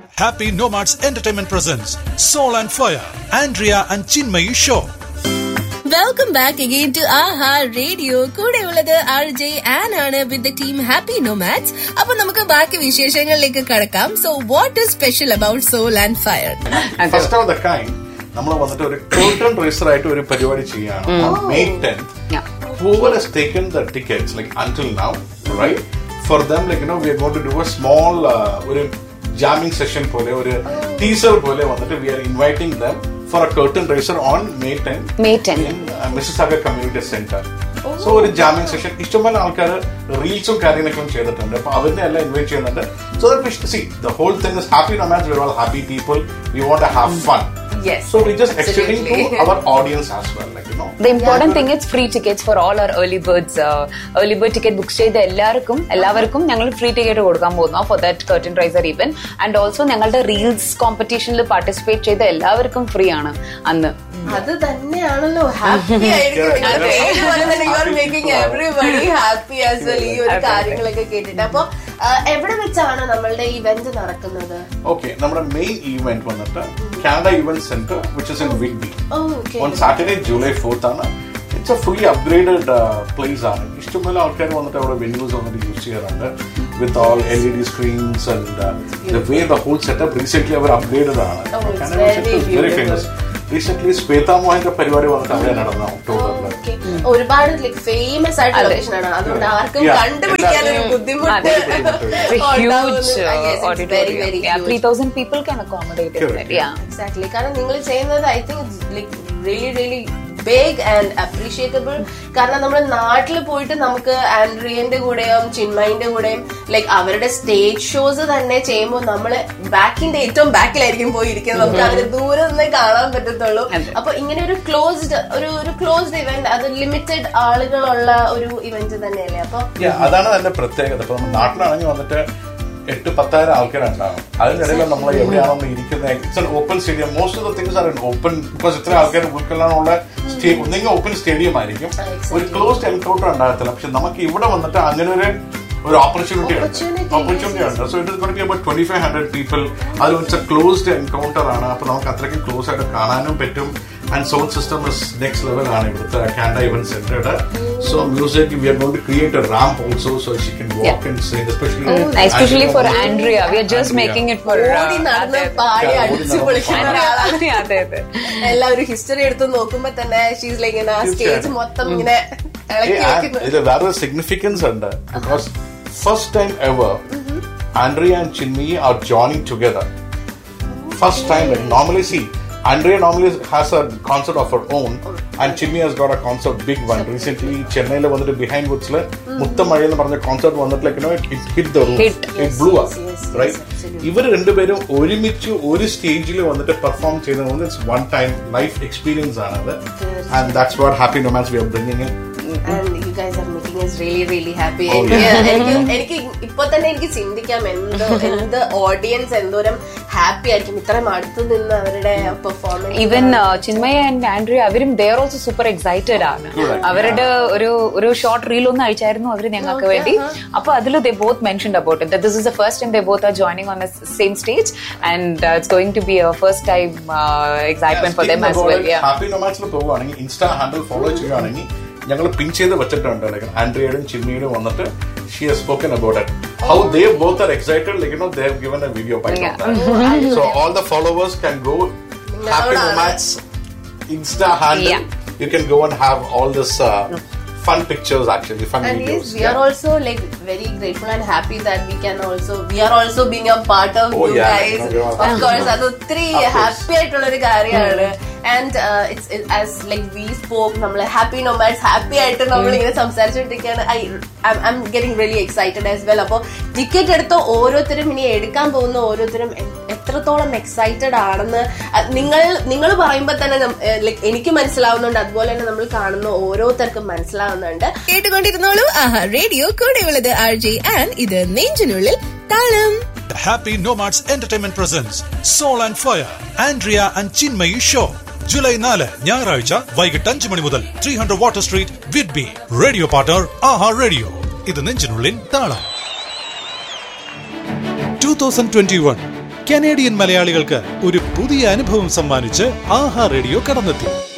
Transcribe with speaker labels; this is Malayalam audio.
Speaker 1: Happy Nomads Entertainment presents Soul and Fire, Andrea and Chinmayi Show.
Speaker 2: Welcome back again to Aha radio കൂടെ ഉള്ളത് ആർ ജെ ആൻ ആണ് with the team happy nomads അപ്പൊ നമുക്ക് ബാക്കി വിശേഷങ്ങളിലേക്ക് കടക്കാം so what is special about soul and fire
Speaker 3: first of the kind നമ്മൾ വന്നിട്ട് ഒരു കോട്ടൺ റേസർ ആയിട്ട് ഒരു പരിപാടി ചെയ്യാണ് May tenth
Speaker 4: Yeah.
Speaker 3: whoever has taken the tickets like until now right for them like you know we are going to do a small uh, ഒരു jamming session പോലെ ഒരു ടീസർ പോലെ വന്നിട്ട് we are inviting them for a curtain raiser on May 10
Speaker 4: May 10.
Speaker 3: in uh, Mississauga Community Center so ഒരു ജാമിംഗ് സെഷൻ ഇഷ്ടംപോലെ ആൾക്കാർ റീൽസും കാര്യങ്ങളൊക്കെ ചെയ്തിട്ടുണ്ട് അപ്പൊ അവരിനെ എല്ലാം ഇൻവൈറ്റ് ചെയ്യുന്നുണ്ട് so that see the whole thing is happy nomads we all happy people we want to have fun
Speaker 2: Yes,
Speaker 3: so we just extending to
Speaker 2: absolutely.
Speaker 3: Our audiences as well like you know
Speaker 4: The important thing is free tickets for all our early birds. Uh, early bird ticket book ചെയ്ത എല്ലാവർക്കും എല്ലാവർക്കും ഞങ്ങൾ ഫ്രീ ടിക്കറ്റ് കൊടുക്കാൻ പോകുന്നു for that curtain raiser event and also ഞങ്ങളുടെ റീൽസ് കോമ്പറ്റീഷനിൽ പാർട്ടിസിപ്പേറ്റ് ചെയ്ത എല്ലാവർക്കും ഫ്രീ ആണ് അന്ന്
Speaker 2: അത് തന്നെയാണല്ലോ happy making everybody happy as well ഈ ഒരു
Speaker 4: അതെ, അതെ.
Speaker 2: കാര്യങ്ങളൊക്കെ കേട്ടിട്ട് അപ്പൊ ആ, എവിടെ വെച്ചാണ് നമ്മളുടെ ഇവന്റ് നടക്കുന്നത്
Speaker 3: ഓക്കെ നമ്മുടെ മെയിൻ ഈവന്റ് വന്നിട്ട് Canada event centre which is in വിഗ്ബി
Speaker 2: okay
Speaker 3: on Saturday July fourth ആണ് it's a fully upgraded place ആണ് ഇഷ്ടംപോലെ ആൾക്കാർ വന്നിട്ട് അവിടെ വെന്യൂസ് വന്നിട്ട് യൂസ് ചെയ്യാറുണ്ട് with all L E D screens and the way the whole setup recent അവർ അപ്ഗ്രേഡഡ് ആണ്
Speaker 2: Oh, it's
Speaker 3: Canada
Speaker 2: very
Speaker 3: very
Speaker 2: beautiful.
Speaker 3: Famous recent Shweta മോഹന്റെ പരിപാടി വന്നിട്ട് അവിടെ നടന്ന ഒക്ടോബറിൽ
Speaker 2: Okay. ഒരുപാട് ലൈക് ഫേമസ് ആയിട്ടുള്ള
Speaker 4: അതെ.
Speaker 2: ലൊക്കേഷൻ ആണ് അതുകൊണ്ട് ആർക്കും
Speaker 3: Yeah.
Speaker 2: കണ്ടുപിടിക്കാൻ ഒരു
Speaker 3: എല്ലാ-
Speaker 2: ബുദ്ധിമുട്ട്
Speaker 4: അതെ.
Speaker 3: It's
Speaker 4: a huge
Speaker 2: ഉണ്ടാവുന്നു.
Speaker 4: uh,
Speaker 2: Yes, it's very, very
Speaker 4: auditorium. Yeah,
Speaker 2: huge.
Speaker 4: 3000 people can accommodate in
Speaker 3: Correct.
Speaker 4: it. Yeah.
Speaker 2: Exactly കാരണം നിങ്ങൾ ചെയ്യുന്നത് I think like really really big and appreciatable കാരണം നമ്മുടെ നാട്ടിൽ പോയിട്ട് നമുക്ക് ആൻഡ്രിയന്റെ കൂടെയും ചിന്മയിന്റെ കൂടെയും ലൈക്ക് അവരുടെ സ്റ്റേജ് ഷോസ് തന്നെ ചെയ്യുമ്പോൾ നമ്മള് ബാക്കിന്റെ ഏറ്റവും ബാക്കിലായിരിക്കും പോയി ഇരിക്കുന്നത് നമുക്ക് അവരെ ദൂരെ നിന്ന് കാണാൻ പറ്റത്തുള്ളൂ
Speaker 4: അതെ.
Speaker 2: അപ്പൊ ഇങ്ങനെ ഒരു ക്ലോസ്ഡ് ഒരു ഒരു ക്ലോസ്ഡ് ഇവന്റ് അത് ലിമിറ്റഡ് ആളുകളുള്ള ഒരു ഇവന്റ് തന്നെയല്ലേ അപ്പൊ
Speaker 3: Yeah, അതാണ് അതിന്റെ പ്രത്യേകത ഇപ്പൊ നമ്മൾ നാട്ടിലാണെങ്കിൽ വന്നിട്ട് എട്ട് പത്തായിരം ആൾക്കാരുണ്ടാവും അതിനിടയിൽ നമ്മൾ എവിടെയാണോ ഇരിക്കുന്നത് it's open stadium most of the things are open because ഇത്ര ആൾക്കാർ ഉൾക്കൊള്ളാനുള്ള സ്റ്റേഡിയം ഒന്നെങ്കിൽ ഓപ്പൺ സ്റ്റേഡിയം ആയിരിക്കും ഒരു ക്ലോസ്ഡ് എൻകൗണ്ടർ ഉണ്ടാകത്തില്ല പക്ഷെ നമുക്ക് ഇവിടെ വന്നിട്ട് അങ്ങനെ ഒരു ഒരു ഓപ്പർച്യൂണിറ്റി ഉണ്ട്
Speaker 2: Opportunity,
Speaker 3: ഓപ്പർച്യൂണിറ്റി ഉണ്ട് so it is got B about twenty five hundred people അത് വെച്ചാൽ ക്ലോസ്ഡ് എൻകൗണ്ടർ ആണ് അപ്പൊ നമുക്ക് അത്രയ്ക്ക് ക്ലോസ് ആയിട്ട് കാണാനും പറ്റും and sound system is next level ആണ് ഇവിടുത്തെ കാൻഡ ഇവന്റ് സെന്ററുടെ so music we are going to create a ramp also so she can walk and sing especially
Speaker 4: Especially for Andrea. We are just making it for. uh,
Speaker 2: ഓടി നടന്ന്
Speaker 4: അതെ,
Speaker 2: പാടി
Speaker 3: Yeah, ഓടി
Speaker 2: അടിച്ചു
Speaker 3: നടന്ന്
Speaker 2: പൊളിക്കുന്ന
Speaker 3: പാടി.
Speaker 2: ഒരാളാണ്
Speaker 4: അതെ. അതെ അതെ
Speaker 2: എല്ലാവരും ഹിസ്റ്ററി എടുത്ത് നോക്കുമ്പോ തന്നെ ഷീസ് ലൈക്ക് ഇങ്ങനെ സ്റ്റേജ്
Speaker 3: തീർച്ചയായും.
Speaker 2: മൊത്തം ഇങ്ങനെ ഇളക്കി വെക്കുന്നു
Speaker 3: ഇതിൽ വേറൊരു സിഗ്നിഫിക്കൻസ് ഉണ്ട് because first time ever Andrea and Chinmayi are joining together first time normally she Andrea normally has a concept of her own and Chinmayi has got a concept big one recent ചെന്നൈയിൽ വന്നിട്ട് ബിഹൈൻഡ് വുഡ്സിൽ മുത്തമഴ എന്ന് പറഞ്ഞ കോൺസെപ്റ്റ് വന്നിട്ട് like it hit the roof
Speaker 4: Hit.
Speaker 3: It blew
Speaker 2: yes,
Speaker 3: up
Speaker 2: yes,
Speaker 3: right
Speaker 2: absolutely.
Speaker 3: ഇവർ രണ്ടുപേരും ഒരുമിച്ച് ഒരു സ്റ്റേജിൽ വന്നിട്ട് പെർഫോം ചെയ്തത് it's one time life experience ആണത് and that's what happy nomads we are bringing in
Speaker 2: And you guys are making us really, really happy.
Speaker 3: Oh,
Speaker 2: എനിക്ക്
Speaker 3: yeah.
Speaker 2: എനിക്ക് എനിക്ക് ഇപ്പൊ തന്നെ എനിക്ക് ചിന്തിക്കാം എന്ത് എന്ത് ഓഡിയൻസ് എന്തോരം ഹാപ്പി ആയിരിക്കും ഇത്രയും അടുത്ത് നിന്ന് അവരുടെ performance
Speaker 4: even Chinmayi and Andrea അവരും they are also super excited ആണ്
Speaker 3: Correct.
Speaker 4: അവരുടെ ഒരു ഒരു ഷോർട്ട് റീൽ ഒന്ന് അയച്ചായിരുന്നു അവർ ഞങ്ങൾക്ക് വേണ്ടി അപ്പൊ അതിൽ they both mention about it this is the first time they both are joining on same stage and it's going to be a first time excitement for them as well
Speaker 3: happy നൊമാൻസിൽ പോകുവാണെങ്കിൽ ഇൻസ്റ്റാ ഹാൻഡിൽ ഫോളോ ചെയ്യുകയാണെങ്കിൽ ഞങ്ങൾ പിൻ ചെയ്ത് വെച്ചിട്ടുണ്ട് ലൈക്ക് ആൻഡ്രിയയുടെയും ചിമ്മിയുടെയും വന്നിട്ട് she has spoken about it how they both are excited like no they have given a video so all the followers can go happy nomads insta handle
Speaker 4: Yeah.
Speaker 3: You can go and have all this fun pictures actually fun
Speaker 2: And yes,
Speaker 3: videos
Speaker 2: we are also like very grateful and happy that we can also we are also being a part of
Speaker 3: Oh,
Speaker 2: you
Speaker 3: yeah.
Speaker 2: guys.
Speaker 3: No, no,
Speaker 2: Of course, അത് ഒത്തിരി
Speaker 3: Of course.
Speaker 2: ഹാപ്പി ആയിട്ടുള്ള ഒരു കാര്യമാണ് and it's as like we spoke നമ്മൾ ഹാപ്പി നൊമാറ്റ്സ് ഹാപ്പി ആയിട്ട് നമ്മൾ ഇങ്ങനെ സംസാരിച്ചുകൊണ്ടിരിക്കുകയാണ് I I am getting really excited as well അപ്പോൾ ടിക്കറ്റ് എടുത്ത ഓരോരുത്തരും ഇനി എടുക്കാൻ പോകുന്ന ഓരോരുത്തരും എ- എത്രത്തോളം എക്സൈറ്റഡ് ആണെന്ന് അഹ് നിങ്ങൾ നിങ്ങൾ പറയുമ്പോൾ തന്നെ ലൈക്ക് എനിക്ക് മനസ്സിലാവുന്നുണ്ട് അതുപോലെ തന്നെ നമ്മൾ കാണുന്ന ഓരോരുത്തർക്കും മനസ്സിലാവുന്നുണ്ട് കേട്ടുകൊണ്ടിരുന്നോളൂ ആഹാ റേഡിയോ കൂടെയുള്ളത് ആർ ജെ ആൻഡ് ഇത് നെഞ്ചിനുള്ളിൽ താളം
Speaker 1: The Happy Nomads Entertainment presents Soul and Fire, Andrea and Chinmayi Show. July നാല് ഞായറാഴ്ച വൈകിട്ട് അഞ്ച് മണി മുതൽ ത്രീ ഹൺഡ്രഡ് വാട്ടർ സ്ട്രീറ്റ് വിഡ്ബി റേഡിയോ പാർട്ണർ ആഹാ റേഡിയോ ഇത് നെഞ്ചിനുള്ളിൻ താളം two thousand twenty one Canadian മലയാളികൾക്ക് ഒരു പുതിയ അനുഭവം സമ്മാനിച്ച് ആഹാ റേഡിയോ കടന്നെത്തി